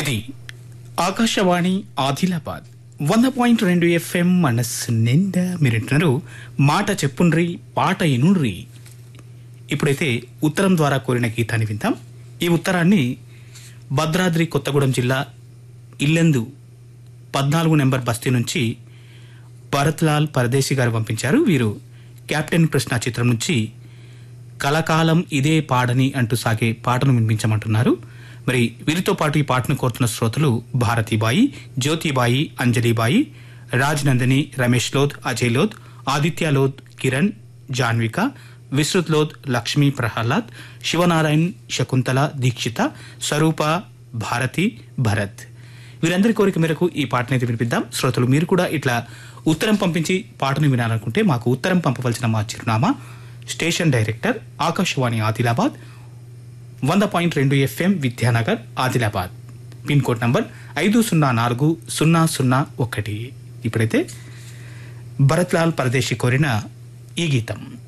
ఇది ఆకాశవాణి ఆదిలాబాద్ వంద పాయింట్ రెండు ఎఫ్ఎం మనస్సు నిండా మీరింటున్నారు మాట చెప్పుండ్రి పాట ఇనుండ్రి ఇప్పుడైతే ఉత్తరం ద్వారా కోరిన గీతాన్ని విందాం ఈ ఉత్తరాన్ని భద్రాద్రి కొత్తగూడెం జిల్లా ఇల్లెందు పద్నాలుగు నెంబర్ బస్తీ నుంచి భరత్లాల్ పరదేశి గారు పంపించారు వీరు కెప్టెన్ కృష్ణ చిత్రం నుంచి కలకాలం ఇదే పాడని అంటూ సాగే పాటను వినిపించమంటున్నారు మరి వీరితో పాటు ఈ పాటను కోరుతున్న శ్రోతలు భారతీబాయి జ్యోతిబాయి అంజలిబాయి రాజ్ నందిని రమేష్ లోద్ అజయ్ లోద్ ఆదిత్య లోద్ కిరణ్ జాన్విక విస్తృత్ లోద్ లక్ష్మీ ప్రహ్లాద్ శివనారాయణ్ శకుంతల దీక్షిత స్వరూప భారతి భరత్ వీరందరి కోరిక మేరకు ఈ పాటను అయితే వినిపిద్దాం శ్రోతలు మీరు కూడా ఇట్లా ఉత్తరం పంపించి పాటను వినాలనుకుంటే మాకు ఉత్తరం పంపవలసిన మా చిరునామా స్టేషన్ డైరెక్టర్ ఆకాశవాణి ఆదిలాబాద్ వంద పాయింట్ రెండు FM Vidyanagar Adilabad pin code number ఐదు సున్నా నాలుగు సున్నా సున్నా ఒకటి ఇప్పుడైతే భరత్లాల్ పరదేశి కోరిన ఈ గీతం